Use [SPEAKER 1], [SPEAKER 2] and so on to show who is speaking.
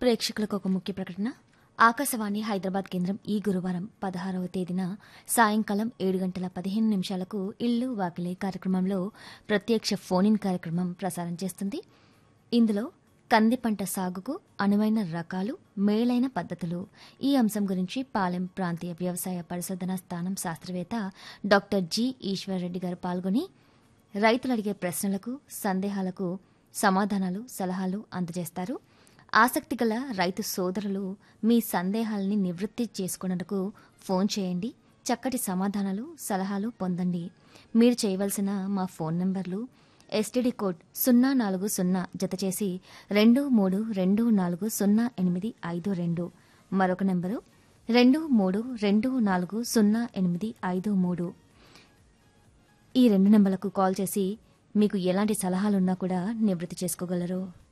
[SPEAKER 1] ప్రేక్షకులకు ఒక ముఖ్య ప్రకటన ఆకాశవాణి హైదరాబాద్ కేంద్రం ఈ గురువారం పదహారవ తేదీన సాయంకాలం ఏడు గంటల పదిహేను నిమిషాలకు ఇల్లు వాకిలే కార్యక్రమంలో ప్రత్యక్ష ఫోన్ ఇన్ కార్యక్రమం ప్రసారం చేస్తుంది ఇందులో కంది పంట సాగుకు అనువైన రకాలు మేలైన పద్ధతులు ఈ అంశం గురించి పాలెం ప్రాంతీయ వ్యవసాయ పరిశోధనా స్థానం శాస్త్రవేత్త డాక్టర్ జి ఈశ్వర్రెడ్డి గారు పాల్గొని రైతులు అడిగే ప్రశ్నలకు సందేహాలకు సమాధానాలు సలహాలు అందజేస్తారు ఆసక్తి గల రైతు సోదరులు మీ సందేహాల్ని నివృత్తి చేసుకునేందుకు ఫోన్ చేయండి చక్కటి సమాధానాలు సలహాలు పొందండి మీరు చేయవలసిన మా ఫోన్ నంబర్లు ఎస్టీడీ కోడ్ సున్నా నాలుగు సున్నా జతచేసి రెండు మూడు రెండు నాలుగు సున్నా ఎనిమిది ఐదు రెండు మరొక నెంబరు రెండు మూడు రెండు నాలుగు సున్నా ఎనిమిది ఐదు మూడు ఈ రెండు నెంబర్లకు కాల్ చేసి మీకు ఎలాంటి సలహాలున్నా కూడా నివృత్తి చేసుకోగలరు